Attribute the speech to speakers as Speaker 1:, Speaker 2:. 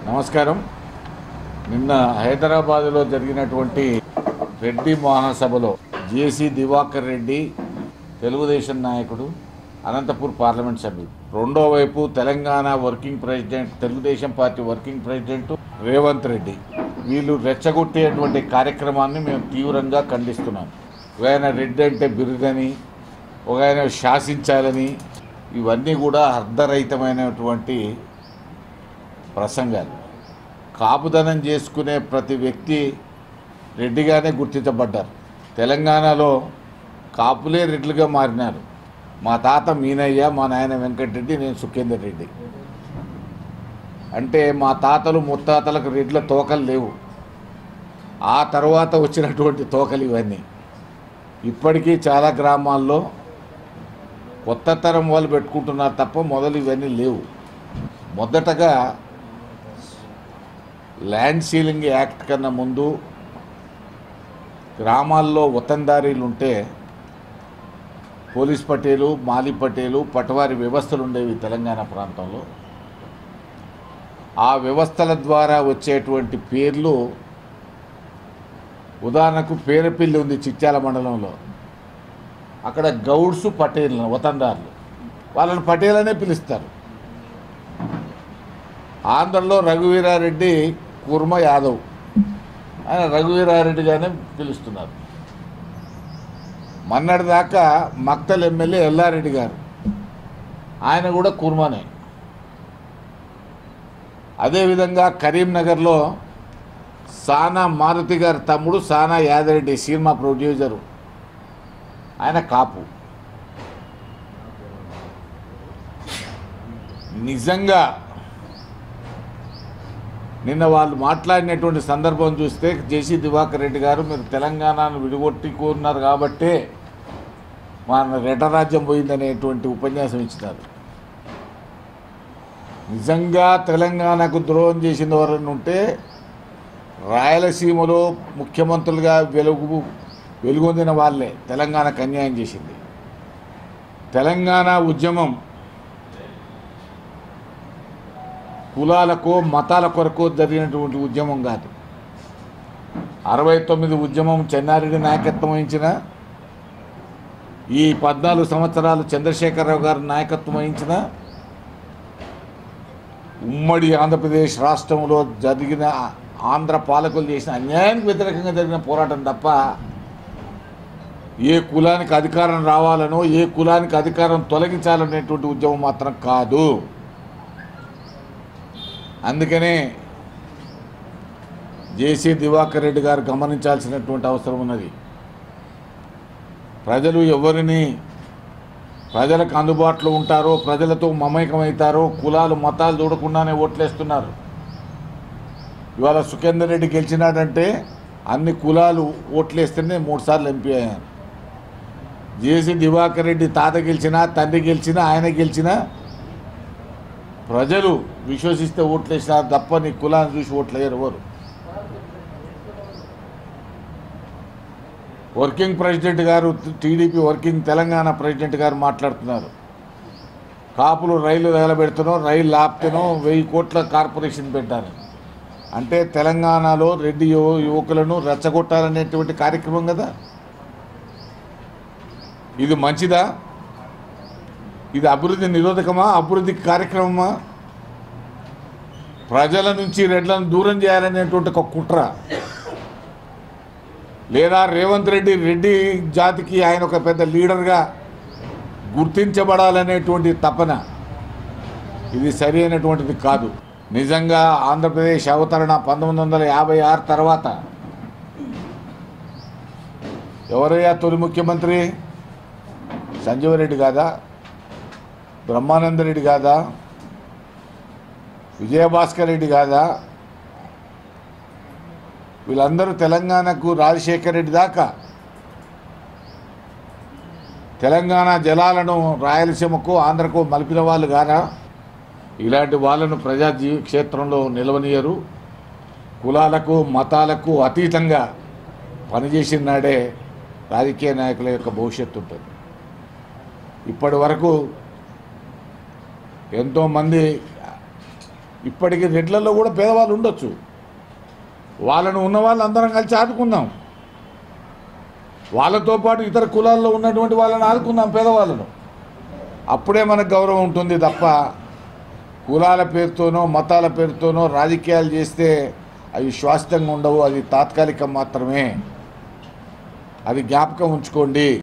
Speaker 1: నమస్కారం నిన్న హైదరాబాదులో జరిగినటువంటి రెడ్డి మహాసభలో జేసీ దివాకర్ రెడ్డి తెలుగుదేశం నాయకుడు అనంతపూర్ పార్లమెంట్ సభ్యుడు రెండో వైపు Telangana working president Telugu Desam party working president Revanth Reddy వీళ్ళు రెచ్చగొట్టేటువంటి కార్యక్రమాన్ని మేము తీవ్రంగా ఖండిస్తున్నాం ఒక ఆయన రెడ్డి అంటే బిరుదని ఒక ఆయన శాసించాలని ఇవన్నీ కూడా అర్ధరహితమైనటువంటి ప్రసంగాలు కాపుదనం చేసుకునే ప్రతి వ్యక్తి రెడ్డిగానే గుర్తించబడ్డారు తెలంగాణలో కాపులే రెడ్లుగా మారినారు మా తాత మీనయ్య మా నాయన వెంకటరెడ్డి నేను సుఖేందర్ రెడ్డి అంటే మా తాతలు ముత్తాతలకు రెడ్ల తోకలు లేవు ఆ తర్వాత వచ్చినటువంటి తోకలు ఇవన్నీ ఇప్పటికీ చాలా గ్రామాల్లో కొత్త తరం వాళ్ళు పెట్టుకుంటున్నారు తప్ప మొదలు ఇవన్నీ లేవు మొదటగా ల్యాండ్ సీలింగ్ యాక్ట్ కన్నా ముందు గ్రామాల్లో వతందారీలు ఉంటే పోలీస్ పటేలు మాలి పటేలు పటవారి వ్యవస్థలు ఉండేవి తెలంగాణ ప్రాంతంలో ఆ వ్యవస్థల ద్వారా వచ్చేటువంటి పేర్లు ఉదాహరణకు పేరపిల్లి ఉంది చిట్యాల మండలంలో అక్కడ గౌడ్స్ పటేల్ వతందారులు వాళ్ళని పటేల్ అనే పిలుస్తారు ఆంధ్రలో రఘువీరారెడ్డి కుర్మ యాదవ్ ఆయన రఘువీరారెడ్డిగానే పిలుస్తున్నారు మన్నటి దాకా మక్తల్ ఎమ్మెల్యే ఎల్లారెడ్డి గారు ఆయన కూడా కుర్మనే అదేవిధంగా కరీంనగర్లో సానా మారుతి గారి తమ్ముడు సానా యాదరెడ్డి సినిమా ప్రొడ్యూసరు ఆయన కాపు నిజంగా నిన్న వాళ్ళు మాట్లాడినటువంటి సందర్భం చూస్తే జేసీ దివాకర్ రెడ్డి గారు మీరు తెలంగాణను విడిగొట్టుకున్నారు కాబట్టే మన రెడ్డరాజ్యం పోయిందనేటువంటి ఉపన్యాసం ఇచ్చినారు నిజంగా తెలంగాణకు ద్రోహం చేసిన ఎవరైనా ఉంటే రాయలసీమలో ముఖ్యమంత్రులుగా వెలుగు వెలుగొందిన వాళ్ళే తెలంగాణకు అన్యాయం చేసింది తెలంగాణ ఉద్యమం కులాలకు మతాల కొరకు జరిగినటువంటి ఉద్యమం కాదు అరవై తొమ్మిది ఉద్యమం చెన్నారెడ్డి నాయకత్వం వహించిన ఈ పద్నాలుగు సంవత్సరాలు చంద్రశేఖరరావు గారి నాయకత్వం వహించిన ఉమ్మడి ఆంధ్రప్రదేశ్ రాష్ట్రంలో జరిగిన ఆంధ్ర పాలకులు చేసిన అన్యాయానికి వ్యతిరేకంగా జరిగిన పోరాటం తప్ప ఏ కులానికి అధికారం రావాలనో ఏ కులానికి అధికారం తొలగించాలనేటువంటి ఉద్యమం మాత్రం కాదు అందుకనే జేసీ దివాకర్ రెడ్డి గారు గమనించాల్సినటువంటి అవసరం ఉన్నది ప్రజలు ఎవరిని ప్రజలకు అందుబాటులో ఉంటారో ప్రజలతో మమేకమవుతారో కులాలు మతాలు చూడకుండానే ఓట్లేస్తున్నారు ఇవాళ సుఖేందర్ రెడ్డి గెలిచినాడంటే అన్ని కులాలు ఓట్లేస్తేనే మూడుసార్లు ఎంపీ అయ్యాను జేసీ దివాకర్ రెడ్డి తాత గెలిచినా తండ్రి గెలిచినా ఆయన గెలిచినా ప్రజలు విశ్వసిస్తే ఓట్లేసినారు తప్ప నీ కులాన్ని చూసి ఓట్లేయరు ఎవరు వర్కింగ్ ప్రెసిడెంట్ గారు టీడీపీ వర్కింగ్ తెలంగాణ ప్రెసిడెంట్ గారు మాట్లాడుతున్నారు కాపులు రైలు తగలబెడుతున్నాం రైలు లాపుతానో వెయ్యి కోట్ల కార్పొరేషన్ పెట్టారు అంటే తెలంగాణలో రెడ్డి యువ యువకులను రెచ్చగొట్టాలనేటువంటి కార్యక్రమం కదా ఇది మంచిదా ఇది అభివృద్ధి నిరోధకమా అభివృద్ధి కార్యక్రమమా ప్రజల నుంచి రెడ్లను దూరం చేయాలనేటువంటి ఒక కుట్ర లేదా రేవంత్ రెడ్డి రెడ్డి జాతికి ఆయన ఒక పెద్ద లీడర్గా గుర్తించబడాలనేటువంటి తపన ఇది సరి అయినటువంటిది కాదు నిజంగా ఆంధ్రప్రదేశ్ అవతరణ పంతొమ్మిది వందల యాభై ఆరు తర్వాత ఎవరయ్యా తొలి ముఖ్యమంత్రి సంజీవరెడ్డి కాదా బ్రహ్మానందరెడ్డి కాదా విజయభాస్కర్ రెడ్డి కాదా వీళ్ళందరూ తెలంగాణకు రాజశేఖర్ రెడ్డి దాకా తెలంగాణ జలాలను రాయలసీమకు ఆంధ్రకు మలిపిన వాళ్ళు గానా ఇలాంటి వాళ్ళను ప్రజా జీవి క్షేత్రంలో నిలవనీయరు కులాలకు మతాలకు అతీతంగా పనిచేసిన నాడే రాజకీయ నాయకుల యొక్క భవిష్యత్తు ఉంటుంది ఇప్పటి వరకు ఎంతోమంది ఇప్పటికీ రెడ్లలో కూడా పేదవాళ్ళు ఉండొచ్చు వాళ్ళను ఉన్న వాళ్ళు అందరం కలిసి ఆదుకుందాం వాళ్ళతో పాటు ఇతర కులాల్లో ఉన్నటువంటి వాళ్ళని ఆదుకుందాం పేదవాళ్ళను అప్పుడే మనకు గౌరవం ఉంటుంది తప్ప కులాల పేరుతోనో మతాల పేరుతోనో రాజకీయాలు చేస్తే అవి శాశ్వతంగా ఉండవు అది తాత్కాలికం మాత్రమే అది జ్ఞాపకం ఉంచుకోండి